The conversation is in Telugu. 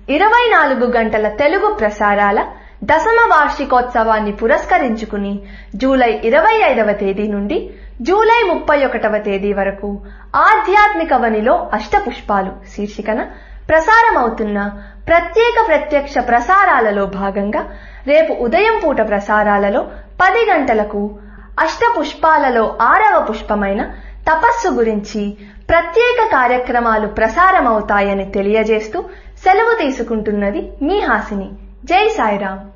ఇరవై నాలుగు గంటల తెలుగు ప్రసారాల దశమ వార్షికోత్సవాన్ని పురస్కరించుకుని జూలై ఇరవై ఐదవ తేదీ నుండి జూలై ముప్పై ఒకటవ తేదీ వరకు ఆధ్యాత్మిక వనిలో అష్టపుష్పాలు శీర్షికన ప్రసారమవుతున్న ప్రత్యేక ప్రత్యక్ష ప్రసారాలలో భాగంగా రేపు ఉదయం పూట ప్రసారాలలో పది గంటలకు అష్టపుష్పాలలో ఆరవ పుష్పమైన తపస్సు గురించి ప్రత్యేక కార్యక్రమాలు ప్రసారమవుతాయని తెలియజేస్తూ సెలవు తీసుకుంటున్నది మీ హాసిని జై సాయిరాం